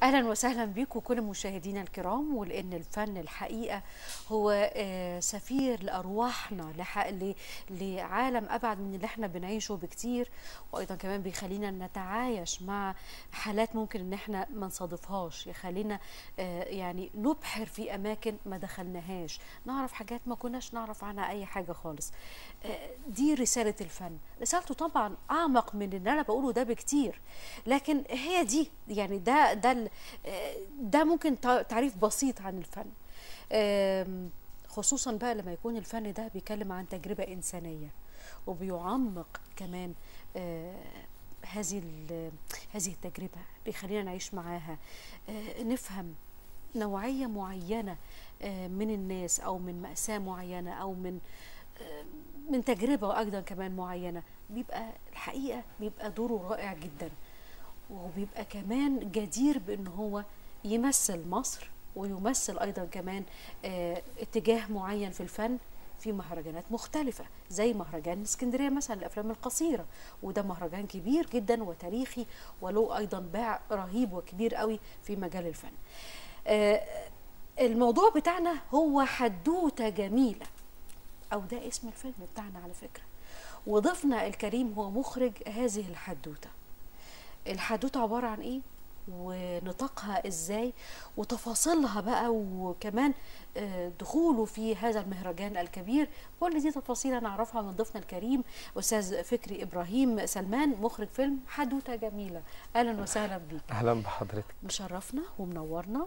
اهلا وسهلا بكم كل مشاهدينا الكرام ولان الفن الحقيقه هو آه، سفير لارواحنا لح- ل- لعالم ابعد من اللي احنا بنعيشه بكتير وايضا كمان بيخلينا نتعايش مع حالات ممكن ان احنا ما نصادفهاش يخلينا آه، يعني نبحر في اماكن ما دخلناهاش نعرف حاجات ما كناش نعرف عنها اي حاجه خالص آه، دي رساله الفن رسالته طبعا اعمق من اللي انا بقوله ده بكتير لكن هي دي يعني ده ده ال- آه، ده ممكن تع- تعريف بسيط عن الفن آم، خصوصا بقى لما يكون الفن ده بيتكلم عن تجربه انسانيه وبيعمق كمان آه، هذه ال- هذه التجربه بيخلينا نعيش معاها آه، نفهم نوعيه معينه آه، من الناس او من ماساه معينه او من آه، من تجربه ايضا كمان معينه بيبقى الحقيقه بيبقى دوره رائع جدا وبيبقى كمان جدير بان هو يمثل مصر ويمثل ايضا كمان آه، اتجاه معين في الفن في مهرجانات مختلفة زي مهرجان اسكندرية مثلا الأفلام القصيرة وده مهرجان كبير جدا وتاريخي وله أيضا باع رهيب وكبير قوي في مجال الفن آه، الموضوع بتاعنا هو حدوتة جميلة أو ده اسم الفيلم بتاعنا على فكرة وضيفنا الكريم هو مخرج هذه الحدوته الحدوته عباره عن ايه ونطاقها ازاي وتفاصيلها بقى وكمان آه، دخوله في هذا المهرجان الكبير كل دي تفاصيل نعرفها من ضيفنا الكريم استاذ فكري ابراهيم سلمان مخرج فيلم حدوته جميله اهلا وسهلا بيك اهلا بحضرتك مشرفنا ومنورنا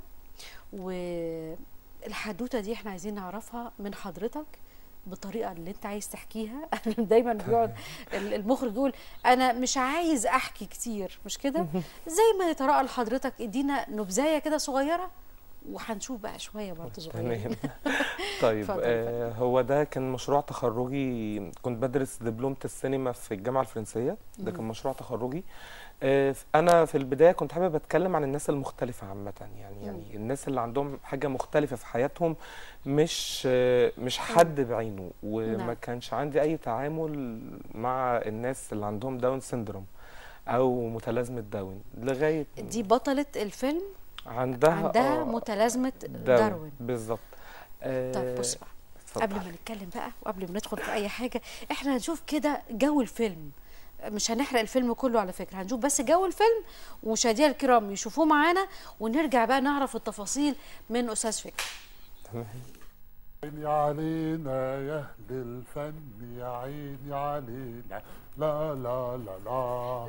والحدوته دي احنا عايزين نعرفها من حضرتك بالطريقه اللي انت عايز تحكيها دايما بيقعد ال- المخرج يقول انا مش عايز احكي كتير مش كده زي ما يتراءى لحضرتك ادينا نبذايه كده صغيره وهنشوف بقى شويه برضه صغيرين تمام طيب اتفضل. آه هو ده كان مشروع تخرجي كنت بدرس دبلومة السينما في الجامعة الفرنسية ده كان مشروع تخرجي آه ف- انا في البداية كنت حابب اتكلم عن الناس المختلفة عامة يعني يعني الناس اللي عندهم حاجة مختلفة في حياتهم مش آه مش حد بعينه وما نعم. كانش عندي اي تعامل مع الناس اللي عندهم داون سيندروم او متلازمة داون لغاية دي بطله الفيلم عندها عندها آه، متلازمه داروين بالظبط طب آه، بص بقى اتفضل. قبل ما نتكلم بقى وقبل ما ندخل في اي حاجه احنا هنشوف كده جو الفيلم مش هنحرق الفيلم كله على فكره هنشوف بس جو الفيلم ومشاهدينا الكرام يشوفوه معانا ونرجع بقى نعرف التفاصيل من استاذ فكري تمام. عيني علينا يا اهل الفن يا عيني علينا لا لا لا لا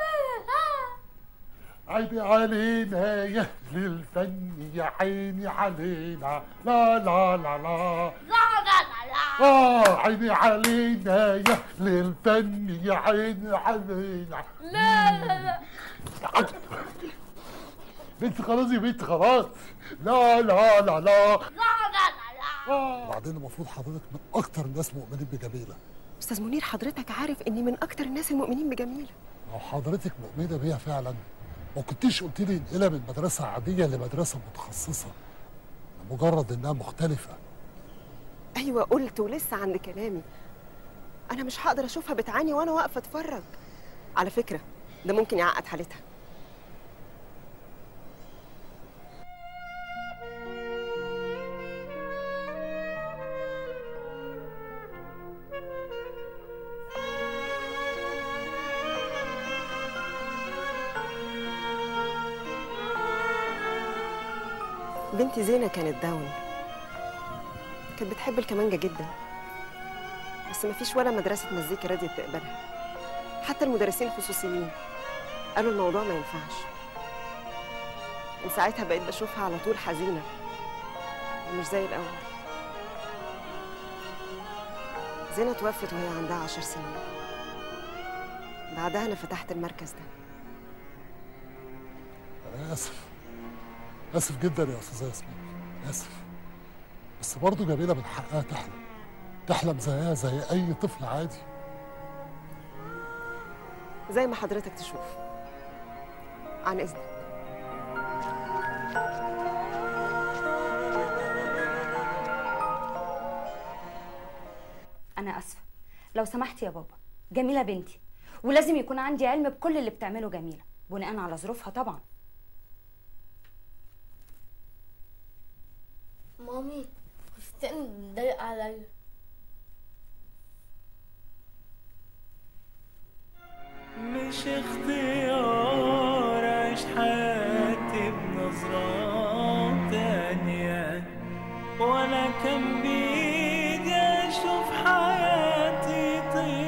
عيني علينا يا اهل الفن يا عيني علينا لا لا لا لا اه عيني علينا يا اهل الفن يا عيني علينا لا لا لا بنت خلاص يا بنت خلاص لا لا لا لا وبعدين المفروض حضرتك من اكتر الناس مؤمنين بجميله استاذ منير حضرتك عارف اني من اكتر الناس المؤمنين بجميله لو حضرتك مؤمنه بيها فعلا ما كنتيش قلت لي انقلها من مدرسه عاديه لمدرسه متخصصه مجرد انها مختلفه ايوه قلت ولسه عند كلامي انا مش هقدر اشوفها بتعاني وانا واقفه اتفرج على فكره ده ممكن يعقد حالتها بنتي زينة كانت داون كانت بتحب الكمانجة جدا بس مفيش ولا مدرسة مزيكا راضية تقبلها حتى المدرسين الخصوصيين قالوا الموضوع ما ينفعش من ساعتها بقيت بشوفها على طول حزينة ومش زي الأول زينة توفت وهي عندها عشر سنين بعدها أنا فتحت المركز ده انا اسف اسف جدا يا استاذه ياسمين اسف بس برضه جميله من حقها تحلم تحلم زيها زي اي طفل عادي زي ما حضرتك تشوف عن إذنك أنا آسفة لو سمحت يا بابا جميلة بنتي ولازم يكون عندي علم بكل اللي بتعمله جميلة بناء على ظروفها طبعا مامي فستان ضايق عليا مش اختيار عيش حياتي بنظرة تانية ولا كان بإيدي أشوف حياتي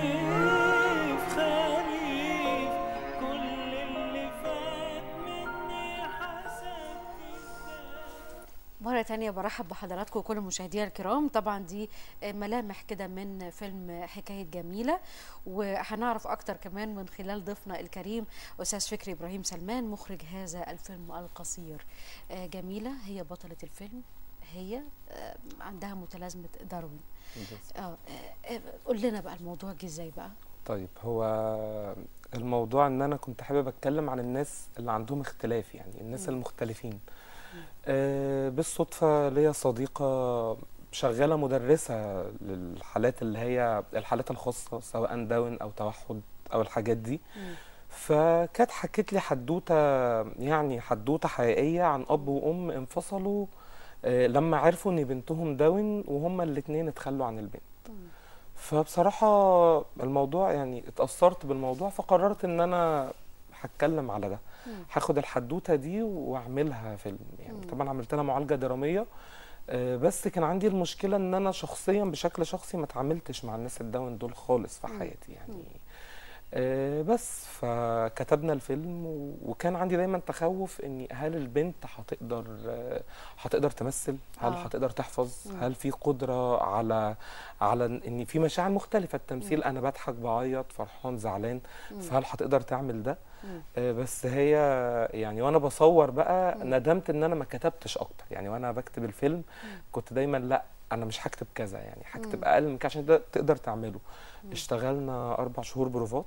طيف خريف كل اللي فات مني حسدت مرة تانية برحب بحضراتكم وكل مشاهدينا الكرام طبعا دي ملامح كده من فيلم حكاية جميلة وهنعرف أكتر كمان من خلال ضيفنا الكريم أستاذ فكري إبراهيم سلمان مخرج هذا الفيلم القصير آه، جميلة هي بطلة الفيلم هي آه، عندها متلازمة داروين بس. اه آه، آه، قول لنا بقى الموضوع جه ازاي بقى طيب هو الموضوع ان انا كنت حابب اتكلم عن الناس اللي عندهم اختلاف يعني الناس المختلفين آه بالصدفة ليا صديقة شغالة مدرسة للحالات اللي هي الحالات الخاصة سواء داون او توحد او الحاجات دي فكانت حكت لي حدوتة يعني حدوتة حقيقية عن اب وام انفصلوا آه لما عرفوا ان بنتهم داون وهما الاتنين اتخلوا عن البنت فبصراحة الموضوع يعني اتأثرت بالموضوع فقررت ان انا هتكلم على ده هاخد الحدوتة دي واعملها فيلم يعني طبعا عملت لها معالجة درامية آه، بس كان عندي المشكلة ان انا شخصيا بشكل شخصي ما اتعاملتش مع الناس الداون دول خالص في حياتي يعني آه، بس فكتبنا الفيلم و- وكان عندي دايما تخوف اني هل البنت هتقدر آه، هتقدر تمثل هل آه. هتقدر تحفظ هل في قدرة على على ان في مشاعر مختلفة التمثيل انا بضحك بعيط فرحان زعلان فهل هتقدر تعمل ده آه، بس هي يعني وانا بصور بقى ندمت ان انا ما كتبتش اكتر يعني وانا بكتب الفيلم كنت دايما لا انا مش هكتب كذا يعني هكتب اقل من كده عشان ده تقدر تعمله اشتغلنا اربع شهور بروفات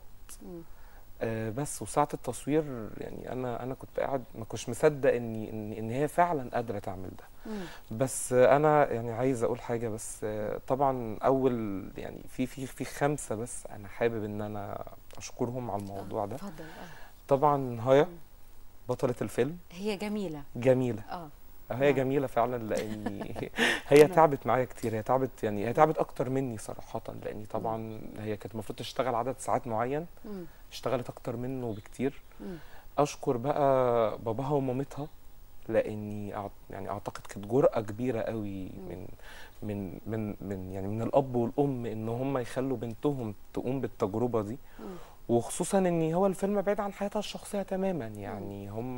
آه، بس وساعة التصوير يعني انا انا كنت قاعد ما كنتش مصدق اني ان ان هي فعلا قادره تعمل ده بس آه، انا يعني عايز اقول حاجه بس آه، طبعا اول يعني في في في خمسه بس انا حابب ان انا اشكرهم على الموضوع ده اتفضل آه. طبعا هيا بطله الفيلم هي جميلة جميله اه هي نعم. جميله فعلا لاني هي تعبت معايا كتير هي تعبت يعني هي تعبت اكتر مني صراحه لاني طبعا هي كانت المفروض تشتغل عدد ساعات معين مم. اشتغلت اكتر منه بكتير مم. اشكر بقى باباها ومامتها لاني أعت- يعني اعتقد كانت جرأة كبيرة قوي من من من من يعني من الاب والام ان هم يخلوا بنتهم تقوم بالتجربة دي وخصوصا ان هو الفيلم بعيد عن حياتها الشخصية تماما يعني هم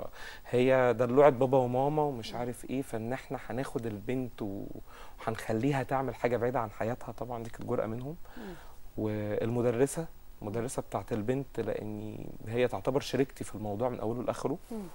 هي دلوعت بابا وماما ومش عارف ايه فان احنا هناخد البنت وهنخليها تعمل حاجة بعيدة عن حياتها طبعا دي كانت جرأة منهم والمدرسة المدرسة بتاعت البنت لاني هي تعتبر شريكتي في الموضوع من اوله لاخره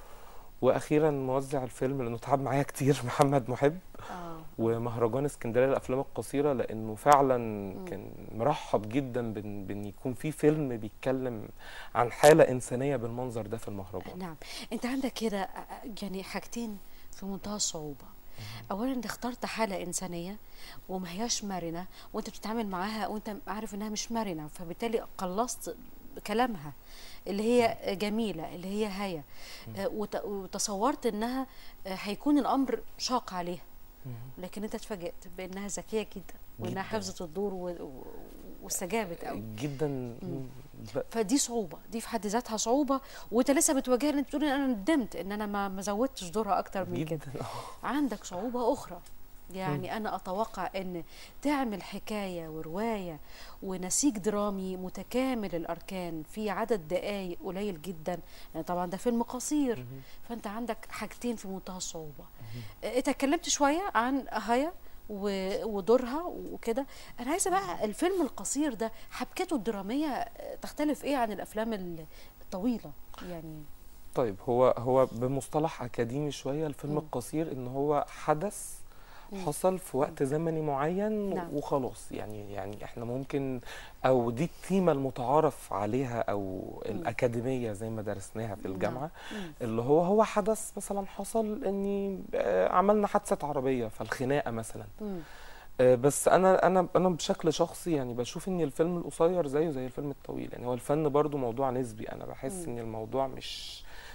واخيرا موزع الفيلم لانه تعب معايا كتير محمد محب اه ومهرجان اسكندريه للافلام القصيره لانه فعلا كان مرحب جدا بان بان يكون في فيلم بيتكلم عن حاله انسانيه بالمنظر ده في المهرجان نعم انت عندك كده آه، يعني حاجتين في منتهى الصعوبة اولا انت اخترت حالة انسانية وما هياش مرنة وانت بتتعامل معاها وانت عارف انها مش مرنة فبالتالي قلصت كلامها اللي هي جميلة اللي هي هيا آه، وت- وتصورت انها آه، هيكون الامر شاق عليها لكن انت اتفاجئت بانها ذكية جدا وانها جداً. حفظت الدور و- و- واستجابت قوي جدا ب- فدي صعوبه دي في حد ذاتها صعوبه وانت لسه بتواجهها ان انت بتقول ان انا ندمت ان انا ما ما زودتش دورها اكتر من كده جدا آه. عندك صعوبه اخرى يعني انا اتوقع ان تعمل حكايه وروايه ونسيج درامي متكامل الاركان في عدد دقائق قليل جدا يعني طبعا ده فيلم قصير فانت عندك حاجتين في منتهى الصعوبه اه، انت اتكلمت شويه عن هيا و- ودورها وكده انا عايزه بقى الفيلم القصير ده حبكته الدراميه اه، تختلف ايه عن الافلام ال- الطويله يعني طيب هو هو بمصطلح اكاديمي شويه الفيلم القصير ان هو حدث حصل في وقت زمني معين نعم. وخلاص يعني يعني احنا ممكن او دي التيمه المتعارف عليها او الاكاديميه زي ما درسناها في الجامعه اللي هو هو حدث مثلا حصل اني آه، عملنا حادثه عربيه فالخناقه مثلا مم. آه، بس انا انا انا بشكل شخصي يعني بشوف ان الفيلم القصير زيه زي الفيلم الطويل يعني هو الفن برضو موضوع نسبي انا بحس ان الموضوع مش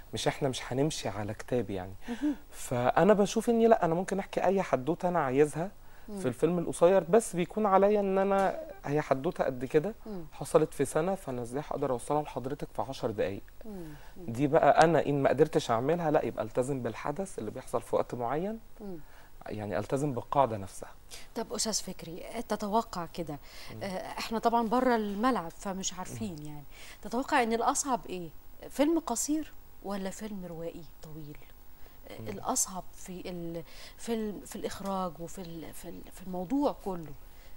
مش احنا مش هنمشي على كتاب يعني فانا بشوف اني لا انا ممكن احكي اي حدوته انا عايزها في الفيلم القصير بس بيكون عليا ان انا هي حدوته قد كده حصلت في سنه فانا ازاي هقدر اوصلها لحضرتك في 10 دقائق دي بقى انا ان ما قدرتش اعملها لا يبقى التزم بالحدث اللي بيحصل في وقت معين يعني التزم بالقاعده نفسها طب استاذ فكري تتوقع كده آه، احنا طبعا بره الملعب فمش عارفين يعني تتوقع ان الاصعب ايه فيلم قصير ولا فيلم روائي طويل آه، الاصعب في ال في ال في الاخراج وفي ال في ال- في الموضوع كله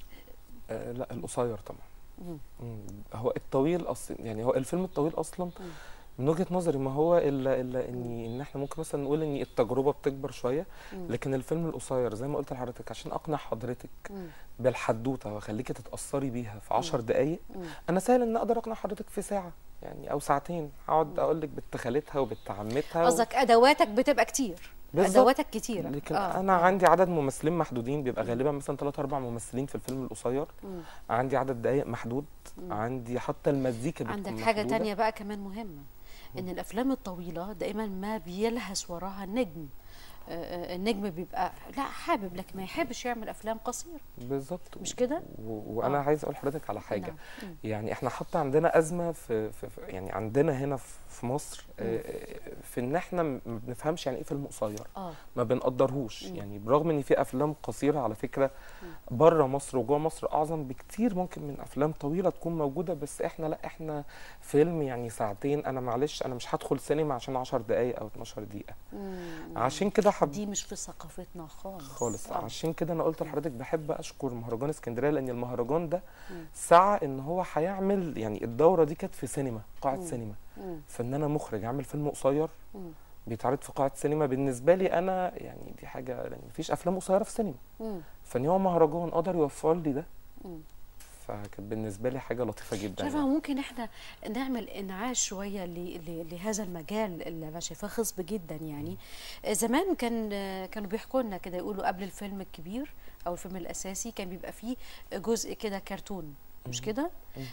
آه لا القصير طبعا مم. مم. هو الطويل اصلا يعني هو الفيلم الطويل اصلا من وجهه نظري ما هو الا الا ان ان احنا ممكن مثلا نقول ان التجربه بتكبر شويه لكن الفيلم القصير زي ما قلت لحضرتك عشان اقنع حضرتك مم. بالحدوته واخليكي تتاثري بيها في 10 دقائق انا سهل ان اقدر اقنع حضرتك في ساعه يعني او ساعتين اقعد اقول لك بتخالتها وبتعمتها و... قصدك ادواتك بتبقى كتير بالظبط. ادواتك كتيره لكن آه. انا عندي عدد ممثلين محدودين بيبقى غالبا مثلا 3 4 ممثلين في الفيلم القصير عندي عدد دقائق محدود عندي حتى المزيكا بتكون عندك حاجه محدودة. تانية بقى كمان مهمه ان الافلام الطويله دايما ما بيلهس وراها النجم آه، آه، النجم بيبقى لا حابب لكن ما يحبش يعمل افلام قصيره بالظبط مش كده؟ و... وانا آه. عايز اقول لحضرتك على حاجه نعم. مم. يعني احنا حتى عندنا ازمه في, في في- يعني عندنا هنا في في مصر آه، في ان احنا م- ما بنفهمش يعني ايه فيلم قصير اه ما بنقدرهوش يعني برغم ان في افلام قصيره على فكره بره مصر وجوه مصر اعظم بكتير ممكن من افلام طويله تكون موجوده بس احنا لا احنا فيلم يعني ساعتين انا معلش انا مش هدخل سينما عشان 10 دقائق او 12 دقيقه عشان كده حب دي مش في ثقافتنا خالص خالص آه. عشان كده انا قلت لحضرتك بحب اشكر مهرجان اسكندريه لان المهرجان ده سعى ان هو هيعمل يعني الدوره دي كانت في سينما قاعه سينما مم. فان انا مخرج اعمل فيلم قصير مم. بيتعرض في قاعه سينما بالنسبه لي انا يعني دي حاجه يعني مفيش افلام قصيره في سينما مم. فان هو مهرجان قدر يوفر لي ده مم. فكانت بالنسبه لي حاجه لطيفه جدا شايفه يعني. ممكن احنا نعمل انعاش شويه ل- ل- لهذا المجال اللي انا شايفاه خصب جدا يعني زمان كان كانوا بيحكوا لنا كده يقولوا قبل الفيلم الكبير او الفيلم الاساسي كان بيبقى فيه جزء كده كرتون مش كده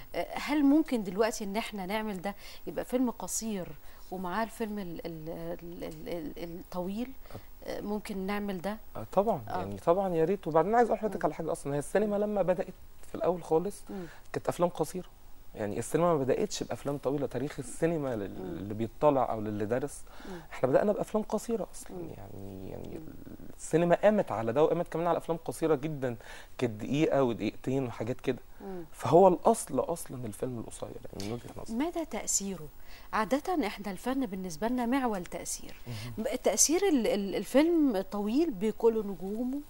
هل ممكن دلوقتي ان احنا نعمل ده يبقى فيلم قصير ومعاه الفيلم ال- ال- ال- ال- ال- الطويل ممكن نعمل ده آه طبعا آه. يعني طبعا يا ريت وبعدين عايز اقول لحضرتك على حاجه اصلا هي السينما لما بدات في الاول خالص مم. كانت افلام قصيره يعني السينما ما بداتش بافلام طويله تاريخ السينما لل- اللي بيطلع او للي درس احنا بدانا بافلام قصيره اصلا يعني يعني السينما قامت على ده وقامت كمان على افلام قصيره جدا كانت دقيقه ودقيقتين وحاجات كده فهو الاصل اصلا الفيلم القصير يعني من وجهه نظري مدى تأثيره؟ عادة احنا الفن بالنسبة لنا معول تأثير تأثير ال- ال- الفيلم الطويل بكل نجومه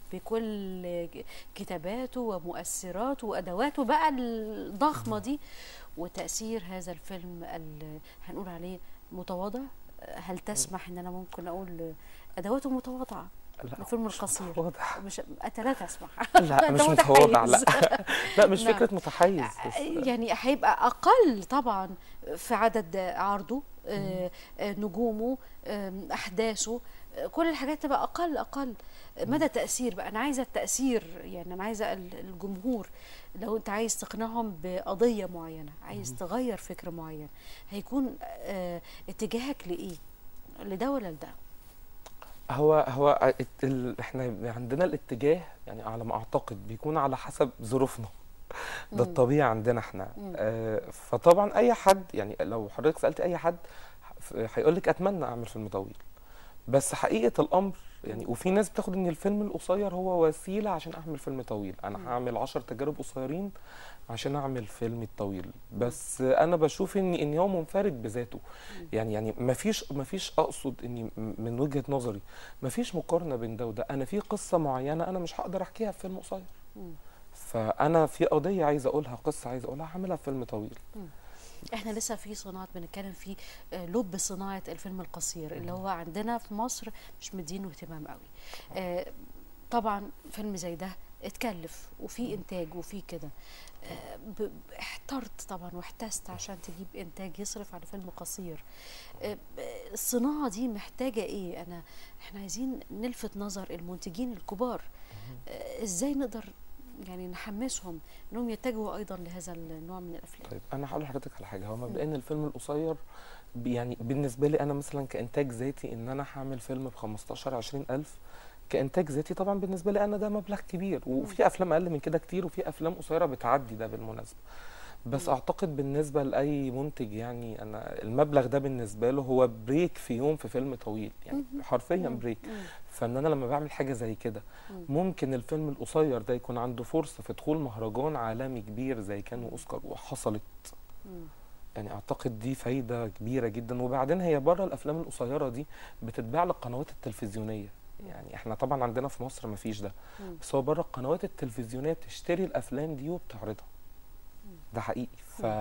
بكل كتاباته ومؤثراته وأدواته بقى الضخمة دي وتأثير هذا الفيلم ال- هنقول عليه متواضع هل تسمح ان انا ممكن اقول ادواته متواضعه لا الفيلم مش القصير متواضع. مش انت لا تسمح لا أنت مش متواضع لا متحيز. لا مش نعم. فكره متحيز بس يعني هيبقى اقل طبعا في عدد عرضه آه، آه، نجومه آم، احداثه آه، كل الحاجات تبقى اقل اقل مدى تاثير بقى انا عايزه التاثير يعني انا عايزه ال- الجمهور لو انت عايز تقنعهم بقضيه معينه عايز تغير فكر معين هيكون آه، اتجاهك لايه لده ولا لده هو هو الت- ال- احنا عندنا الاتجاه يعني على ما اعتقد بيكون على حسب ظروفنا ده الطبيعي عندنا احنا آه فطبعا اي حد يعني لو حضرتك سالت اي حد هيقول لك اتمنى اعمل فيلم طويل بس حقيقه الامر يعني وفي ناس بتاخد ان الفيلم القصير هو وسيله عشان اعمل فيلم طويل انا هعمل 10 تجارب قصيرين عشان اعمل فيلم طويل بس انا بشوف ان ان هو منفرد بذاته يعني يعني ما فيش ما فيش اقصد اني م- من وجهه نظري ما فيش مقارنه بين ده وده انا في قصه معينه انا مش هقدر احكيها في فيلم قصير فانا في قضيه عايز اقولها قصه عايز اقولها هعملها في فيلم طويل احنا لسه في صناعه بنتكلم في آه، لب صناعه الفيلم القصير اللي هو عندنا في مصر مش مدينه اهتمام قوي آه، طبعا فيلم زي ده اتكلف وفي انتاج وفي كده آه، ب- احترت طبعا واحتست عشان تجيب انتاج يصرف على فيلم قصير آه، ب- الصناعه دي محتاجه ايه انا احنا عايزين نلفت نظر المنتجين الكبار آه، ازاي نقدر يعني نحمسهم انهم يتجهوا ايضا لهذا النوع من الافلام طيب انا هقول لحضرتك على حاجه هو مبدئيا الفيلم القصير ب- يعني بالنسبه لي انا مثلا كانتاج ذاتي ان انا هعمل فيلم ب 15 20 الف كانتاج ذاتي طبعا بالنسبه لي انا ده مبلغ كبير وفي افلام اقل من كده كتير وفي افلام قصيره بتعدي ده بالمناسبه بس اعتقد بالنسبه لاي منتج يعني انا المبلغ ده بالنسبه له هو بريك في يوم في فيلم طويل يعني حرفيا بريك فان انا لما بعمل حاجه زي كده ممكن الفيلم القصير ده يكون عنده فرصه في دخول مهرجان عالمي كبير زي كان اوسكار وحصلت يعني اعتقد دي فايده كبيره جدا وبعدين هي بره الافلام القصيره دي بتتباع للقنوات التلفزيونيه يعني احنا طبعا عندنا في مصر ما فيش ده بس هو بره القنوات التلفزيونيه بتشتري الافلام دي وبتعرضها ده حقيقي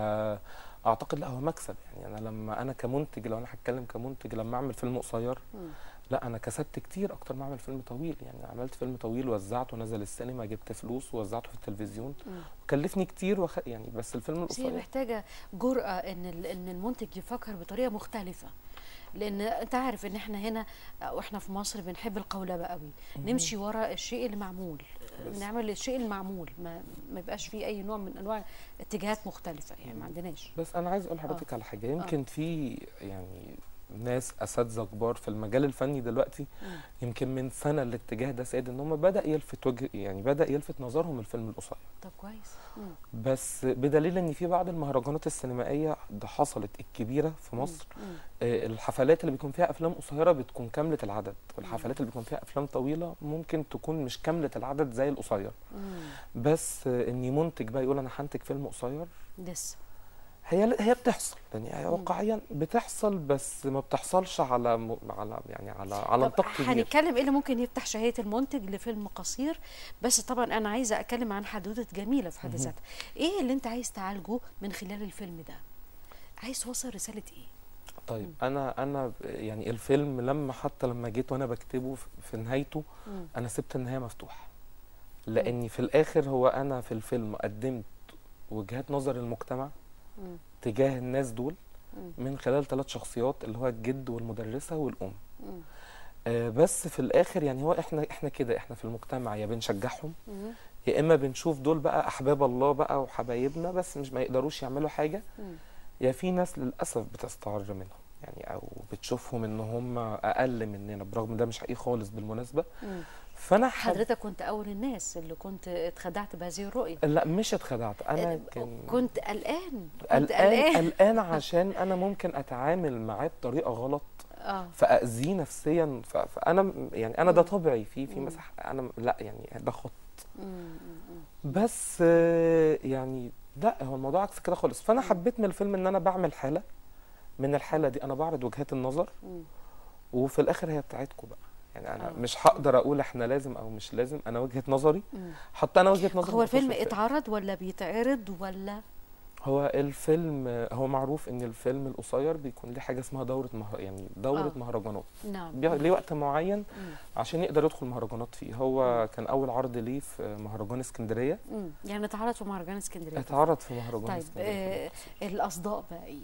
فاعتقد لا هو مكسب يعني انا لما انا كمنتج لو انا هتكلم كمنتج لما اعمل فيلم قصير لا انا كسبت كتير اكتر ما اعمل فيلم طويل يعني عملت فيلم طويل وزعته نزل السينما جبت فلوس ووزعته في التلفزيون وكلفني كتير وخ... يعني بس الفيلم بس هي القصير محتاجه جرأه ان ال- ان المنتج يفكر بطريقه مختلفه لان انت عارف ان احنا هنا واحنا في مصر بنحب القولبه قوي نمشي ورا الشيء اللي معمول نعمل الشيء المعمول ما ما يبقاش فيه اي نوع من انواع اتجاهات مختلفه يعني ما عندناش بس انا عايز اقول لحضرتك على حاجه يمكن في يعني ناس اساتذه كبار في المجال الفني دلوقتي يمكن من سنه الاتجاه ده سائد ان هم بدا يلفت وجه يعني بدا يلفت نظرهم الفيلم القصير طب كويس مم. بس بدليل ان في بعض المهرجانات السينمائيه ده حصلت الكبيره في مصر مم. آه، الحفلات اللي بيكون فيها افلام قصيره بتكون كامله العدد والحفلات اللي بيكون فيها افلام طويله ممكن تكون مش كامله العدد زي القصير مم. بس آه، اني منتج بقى يقول انا هنتج فيلم قصير لسه هي هي بتحصل يعني هي واقعيا بتحصل بس ما بتحصلش على م... على يعني على على طب نطاق كبير هنتكلم ايه اللي ممكن يفتح شهيه المنتج لفيلم قصير بس طبعا انا عايزه اتكلم عن حدوته جميله في حد ذاتها ايه اللي انت عايز تعالجه من خلال الفيلم ده عايز توصل رساله ايه طيب انا انا يعني الفيلم لما حتى لما جيت وانا بكتبه في- في نهايته مم. انا سبت النهايه مفتوحه لاني في الاخر هو انا في الفيلم قدمت وجهات نظر المجتمع مم. تجاه الناس دول مم. من خلال ثلاث شخصيات اللي هو الجد والمدرسه والام مم. آه بس في الاخر يعني هو احنا احنا كده احنا في المجتمع يا بنشجعهم مم. يا اما بنشوف دول بقى احباب الله بقى وحبايبنا بس مش ما يقدروش يعملوا حاجه مم. يا في ناس للاسف بتستعر منهم يعني او بتشوفهم ان هم اقل مننا برغم ده مش حقيقي خالص بالمناسبه مم. فانا حب... حضرتك كنت اول الناس اللي كنت اتخدعت بهذه الرؤيه لا مش اتخدعت انا ال- كان كنت قلقان كنت قلقان قلقان قلقان عشان انا ممكن اتعامل معاه بطريقه غلط اه فاذيه نفسيا ف... فانا م- يعني انا ده مم. طبعي في في مم. مساحه انا م- لا يعني ده خط مم. مم. بس آه، يعني لا هو الموضوع عكس كده خالص فانا حبيت من الفيلم ان انا بعمل حاله من الحاله دي انا بعرض وجهات النظر مم. وفي الاخر هي بتاعتكم بقى يعني انا آه. مش هقدر اقول احنا لازم او مش لازم انا وجهه نظري مم. حتى انا وجهه نظري هو مخصوص الفيلم في اتعرض ولا بيتعرض ولا هو الفيلم آه، هو معروف ان الفيلم القصير بيكون ليه حاجه اسمها دوره مهر... يعني دوره آه. مهرجانات نعم بي- ليه وقت معين مم. عشان يقدر يدخل مهرجانات فيه هو كان اول عرض ليه في مهرجان اسكندريه مم. يعني اتعرض في مهرجان اسكندريه اتعرض في مهرجان طيب اسكندريه آه الاصداء بقى ايه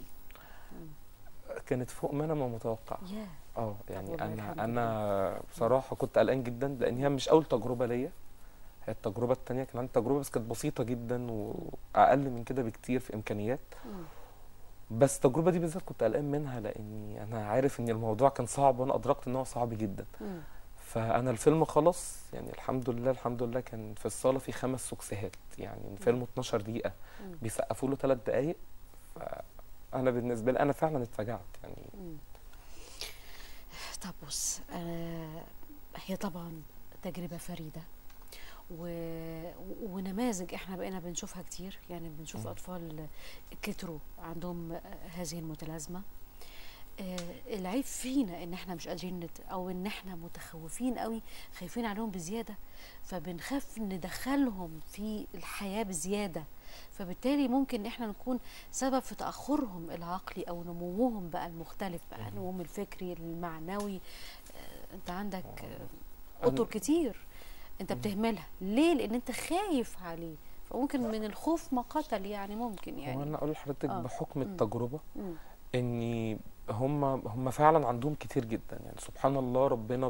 كانت فوق ما انا ما متوقع ياه اه يعني والله الحمد انا انا بصراحه كنت قلقان جدا لان هي مش اول تجربه ليا هي التجربه التانية كان عندي تجربه بس كانت بسيطه جدا واقل من كده بكتير في امكانيات مم. بس التجربه دي بالذات كنت قلقان منها لاني انا عارف ان الموضوع كان صعب وانا ادركت ان هو صعب جدا مم. فانا الفيلم خلص يعني الحمد لله الحمد لله كان في الصاله في خمس سكسيهات يعني الفيلم 12 دقيقه مم. بيسقفوا له ثلاث دقائق فانا بالنسبه لي انا فعلا اتفاجأت يعني مم. طب بص آه هي طبعا تجربة فريدة و... ونماذج احنا بقينا بنشوفها كتير يعني بنشوف مم. اطفال كتروا عندهم آه، هذه المتلازمة آه العيب فينا ان احنا مش قادرين نت... او ان احنا متخوفين قوي خايفين عليهم بزيادة فبنخاف ندخلهم في الحياة بزيادة فبالتالي ممكن احنا نكون سبب في تاخرهم العقلي او نموهم بقى المختلف بقى نموهم الفكري المعنوي آه، انت عندك آه، اطر كتير انت بتهملها ليه لان انت خايف عليه فممكن من الخوف ما قتل يعني ممكن هو يعني انا اقول لحضرتك آه. بحكم مم. التجربه مم. اني هم هم فعلا عندهم كتير جدا يعني سبحان الله ربنا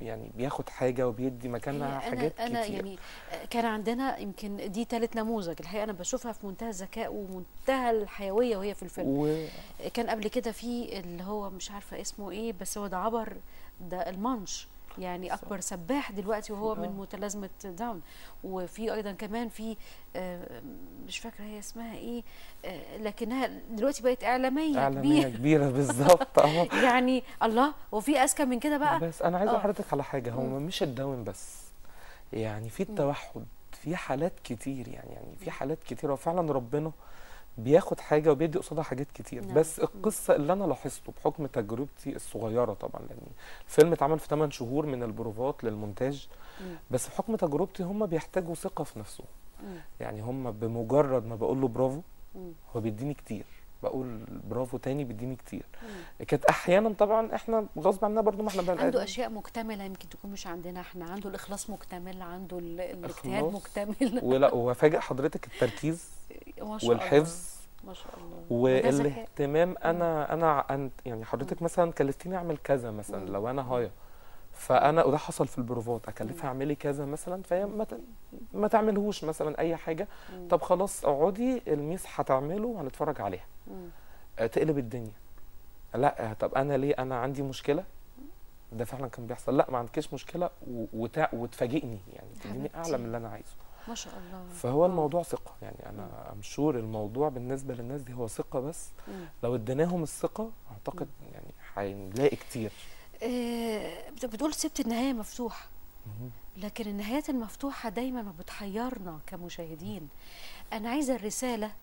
يعني بياخد حاجه وبيدي مكانها هي حاجات انا انا كتير يعني كان عندنا يمكن دي ثالث نموذج الحقيقه انا بشوفها في منتهى الذكاء ومنتهى الحيويه وهي في الفيلم و... كان قبل كده في اللي هو مش عارفه اسمه ايه بس هو ده عبر ده المانش يعني اكبر سباح دلوقتي وهو من متلازمه داون وفي ايضا كمان في آه، مش فاكره هي اسمها ايه آه، لكنها دلوقتي بقت اعلاميه, اعلاميه كبيره كبيره بالظبط اهو يعني الله وفي اذكى من كده بقى بس انا عايز آه. اقول لحضرتك على حاجه هو مش الداون بس يعني في التوحد في حالات كتير يعني يعني في حالات كتير وفعلا ربنا بياخد حاجه وبيدي قصادها حاجات كتير نعم. بس القصه اللي انا لاحظته بحكم تجربتي الصغيره طبعا لان الفيلم اتعمل في 8 شهور من البروفات للمونتاج مم. بس بحكم تجربتي هم بيحتاجوا ثقه في نفسهم مم. يعني هم بمجرد ما بقول له برافو مم. هو بيديني كتير بقول برافو تاني بيديني كتير كانت احيانا طبعا احنا غصب عننا برضو ما احنا بني عنده آدم. اشياء مكتمله يمكن تكون مش عندنا احنا عنده الاخلاص مكتمل عنده ال- الاجتهاد إخلاص. مكتمل ولا وافاجئ حضرتك التركيز ما شاء والحفظ الله ما شاء الله وده ذكاء. والاهتمام انا انا أنت يعني حضرتك مثلا كلفتيني اعمل كذا مثلا لو انا هايا فانا وده حصل في البروفات اكلفها اعملي كذا مثلا فهي ما ت- ما تعملهوش مثلا اي حاجه طب خلاص اقعدي الميس هتعمله وهنتفرج عليها مم. آه، تقلب الدنيا لا آه، طب انا ليه انا عندي مشكله ده فعلا كان بيحصل لا ما عندكيش مشكله و- وتع... وتفاجئني يعني تديني اعلى حبيبتي. من اللي انا عايزه ما شاء الله فهو آه. الموضوع ثقه يعني انا امشور الموضوع بالنسبه للناس دي هو ثقه بس مم. لو اديناهم الثقه اعتقد يعني هنلاقي كتير آه، بت- بتقول سبت النهايه مفتوحه لكن النهايات المفتوحه دايما ما بتحيرنا كمشاهدين انا عايزه الرساله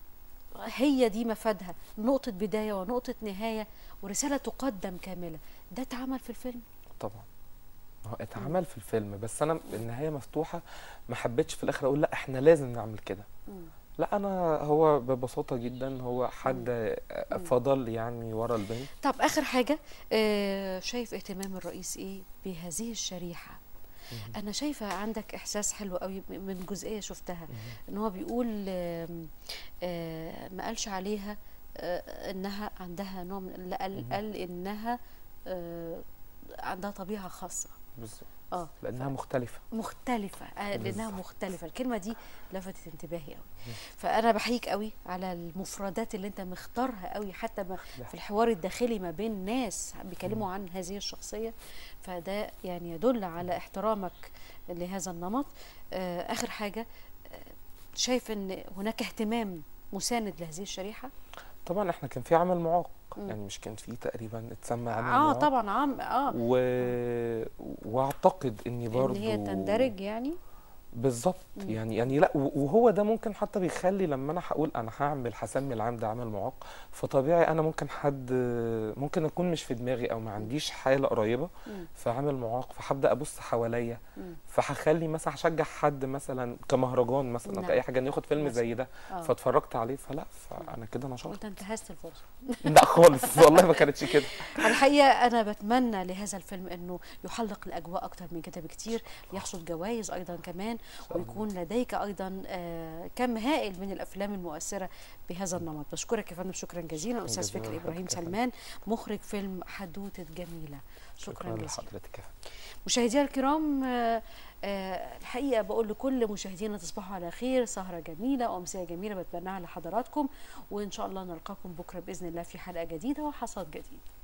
هي دي مفادها نقطه بدايه ونقطه نهايه ورساله تقدم كامله ده اتعمل في الفيلم طبعا هو اتعمل في الفيلم بس انا النهايه مفتوحه ما حبيتش في الاخر اقول لا احنا لازم نعمل كده مم. لا انا هو ببساطه جدا هو حد فضل يعني ورا البنت طب اخر حاجه آه، شايف اهتمام الرئيس ايه بهذه الشريحه انا شايفه عندك احساس حلو قوي من جزئيه شفتها ان هو بيقول آم، آه، ما قالش عليها آه، انها عندها نوع من لا قال, قال انها آه، عندها طبيعه خاصه بالظبط اه لانها مختلفه مختلفه آه، لانها بالظبط. مختلفه الكلمه دي لفتت انتباهي قوي فانا بحييك قوي على المفردات اللي انت مختارها قوي حتى ما في الحوار الداخلي ما بين ناس بيكلموا عن هذه الشخصيه فده يعني يدل على احترامك لهذا النمط آه، اخر حاجه آه، شايف ان هناك اهتمام مساند لهذه الشريحه طبعا احنا كان في عمل معاق مم. يعني مش كان في تقريبا اتسمى عمل اه معاق طبعا عام اه و... واعتقد اني برضو ان هي تندرج يعني بالظبط يعني يعني لا و- وهو ده ممكن حتى بيخلي لما انا هقول انا هعمل هسمي العام ده عامل معاق فطبيعي انا ممكن حد ممكن اكون مش في دماغي او ما عنديش حاله قريبه مم. فعامل معاق فهبدا ابص حواليا مم. فهخلي مثلا هشجع حد مثلا كمهرجان مثلا او نعم. كاي حاجه انه ياخد فيلم مثلاً. زي ده آه. فاتفرجت عليه فلا فانا كده نشرت وانت انتهزت الفرصه لا خالص والله ما كانتش كده الحقيقه انا بتمنى لهذا الفيلم انه يحلق الاجواء اكتر من كده بكتير يحصد جوائز ايضا كمان ويكون لديك ايضا آه، كم هائل من الافلام المؤثره بهذا النمط بشكرك يا فندم شكرا جزيلا استاذ جزيلا فكري ابراهيم لحضرتك يا فندم. سلمان مخرج فيلم حدوته جميله شكرا, شكرا جزيلا لحضرتك يا فندم مشاهدينا الكرام آه، آه، الحقيقه بقول لكل مشاهدينا تصبحوا على خير سهره جميله وامسيه جميله بتمناها لحضراتكم وان شاء الله نلقاكم بكره باذن الله في حلقه جديده وحصاد جديد